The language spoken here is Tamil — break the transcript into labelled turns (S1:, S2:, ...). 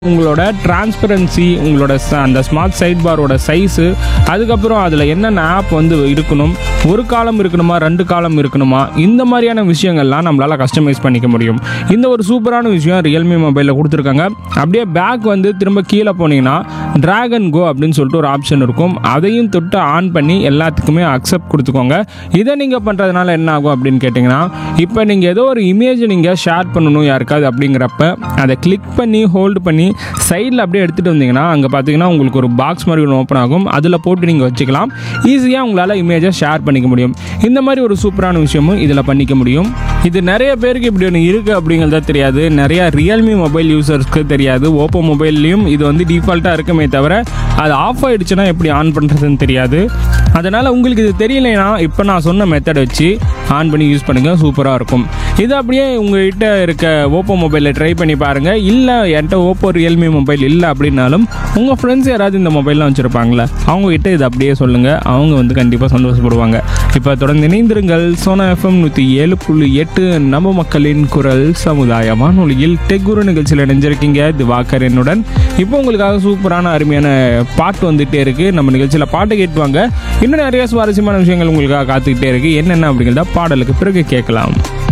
S1: உங்களோட டிரான்ஸ்பரன்சி உங்களோட ச- அந்த ஸ்மார்ட் சைட் பாரோட சைஸு அதுக்கப்புறம் அதில் என்னென்ன ஆப் வந்து இருக்கணும் ஒரு காலம் இருக்கணுமா ரெண்டு காலம் இருக்கணுமா இந்த மாதிரியான விஷயங்கள்லாம் நம்மளால் கஸ்டமைஸ் பண்ணிக்க முடியும் இந்த ஒரு சூப்பரான விஷயம் ரியல்மி மொபைலில் கொடுத்துருக்காங்க அப்படியே பேக் வந்து திரும்ப கீழே போனீங்கன்னா டிராகன் கோ அப்படின்னு சொல்லிட்டு ஒரு ஆப்ஷன் இருக்கும் அதையும் தொட்டு ஆன் பண்ணி எல்லாத்துக்குமே அக்செப்ட் கொடுத்துக்கோங்க இதை நீங்கள் பண்ணுறதுனால என்ன ஆகும் அப்படின்னு கேட்டிங்கன்னா இப்போ நீங்கள் ஏதோ ஒரு இமேஜ் நீங்கள் ஷேர் பண்ணணும் யாருக்காவது அப்படிங்கிறப்ப அதை கிளிக் பண்ணி ஹோல்டு பண்ணி சைடில் அப்படியே எடுத்துகிட்டு வந்தீங்கன்னா அங்கே பார்த்தீங்கன்னா உங்களுக்கு ஒரு பாக்ஸ் மாதிரி ஒன்று ஓப்பன் ஆகும் அதில் போட்டு நீங்கள் வச்சுக்கலாம் ஈஸியாக உங்களால் இமேஜை ஷேர் பண்ணிக்க முடியும் இந்த மாதிரி ஒரு சூப்பரான விஷயமும் இதில் பண்ணிக்க முடியும் இது நிறைய பேருக்கு இப்படி ஒன்று இருக்குது அப்படிங்கிறத தெரியாது நிறைய ரியல்மி மொபைல் யூசர்ஸ்க்கு தெரியாது ஓப்போ மொபைல்லையும் இது வந்து டிஃபால்ட்டாக இருக்குமே தவிர அது ஆஃப் ஆயிடுச்சுன்னா எப்படி ஆன் பண்ணுறதுன்னு தெரியாது அதனால் உங்களுக்கு இது தெரியலைன்னா இப்போ நான் சொன்ன மெத்தட் வச்சு ஆன் பண்ணி யூஸ் பண்ணுங்கள் சூப்பராக இருக்கும் இது அப்படியே உங்கள்கிட்ட இருக்க ஓப்போ மொபைலில் ட்ரை பண்ணி பாருங்கள் இல்லை என்கிட்ட ஓப்போ ரியல்மி மொபைல் இல்லை அப்படின்னாலும் உங்கள் ஃப்ரெண்ட்ஸ் யாராவது இந்த மொபைல்லாம் வச்சுருப்பாங்களே அவங்ககிட்ட இது அப்படியே சொல்லுங்கள் அவங்க வந்து கண்டிப்பாக சந்தோஷப்படுவாங்க இப்போ தொடர்ந்து இணைந்திருங்கள் சோனா எஃப்எம் நூற்றி ஏழு புள்ளி எட்டு நம்ம மக்களின் குரல் சமுதாய வானொலியில் டெக்குரு நிகழ்ச்சியில் இணைஞ்சிருக்கீங்க திவாகர் என்னுடன் இப்போ உங்களுக்காக சூப்பரான அருமையான பாட்டு வந்துகிட்டே இருக்குது நம்ம நிகழ்ச்சியில் பாட்டு கேட்டுவாங்க இன்னும் நிறைய சுவாரஸ்யமான விஷயங்கள் உங்களுக்காக காத்துக்கிட்டே இருக்குது என்னென்ன அப்படிங்கிறத பாடலுக்கு பிறகு கேட்கலாம்